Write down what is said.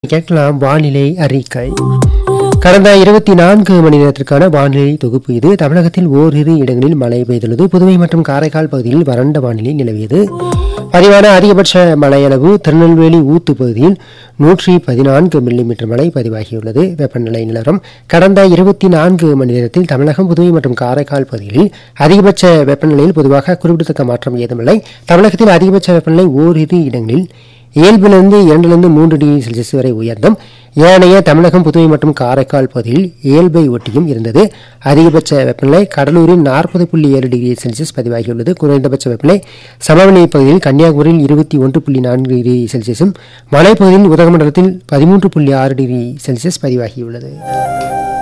கேட்கலாம் வானிலை அறிக்கை கடந்த இருபத்தி நான்கு மணி நேரத்திற்கான வானிலை தொகுப்பு இது தமிழகத்தில் ஓரிரு இடங்களில் மழை பெய்துள்ளது புதுவை மற்றும் காரைக்கால் பகுதியில் வறண்ட வானிலை நிலவியது பதிவான அதிகபட்ச மழையளவு திருநெல்வேலி ஊத்து பகுதியில் நூற்றி பதினான்கு மில்லிமீட்டர் மழை பதிவாகியுள்ளது வெப்பநிலை நிலவரம் கடந்த இருபத்தி நான்கு மணி நேரத்தில் தமிழகம் புதுவை மற்றும் காரைக்கால் பகுதிகளில் அதிகபட்ச வெப்பநிலையில் பொதுவாக குறிப்பிடத்தக்க மாற்றம் ஏதுமில்லை தமிழகத்தில் அதிகபட்ச வெப்பநிலை ஓரிரு இடங்களில் இயல்பிலிருந்து இரண்டிலிருந்து மூன்று டிகிரி செல்சியஸ் வரை உயர்ந்தும் ஏனைய தமிழகம் புதுவை மற்றும் காரைக்கால் பகுதியில் இயல்பை ஒட்டியும் இருந்தது அதிகபட்ச வெப்பநிலை கடலூரில் நாற்பது புள்ளி ஏழு டிகிரி செல்சியஸ் பதிவாகியுள்ளது குறைந்தபட்ச வெப்பநிலை சமவெளி பகுதியில் கன்னியாகுமரியில் இருபத்தி ஒன்று புள்ளி நான்கு டிகிரி செல்சியஸும் மலைப்பகுதியில் உதகமண்டலத்தில் பதிமூன்று புள்ளி ஆறு டிகிரி செல்சியஸ் பதிவாகியுள்ளது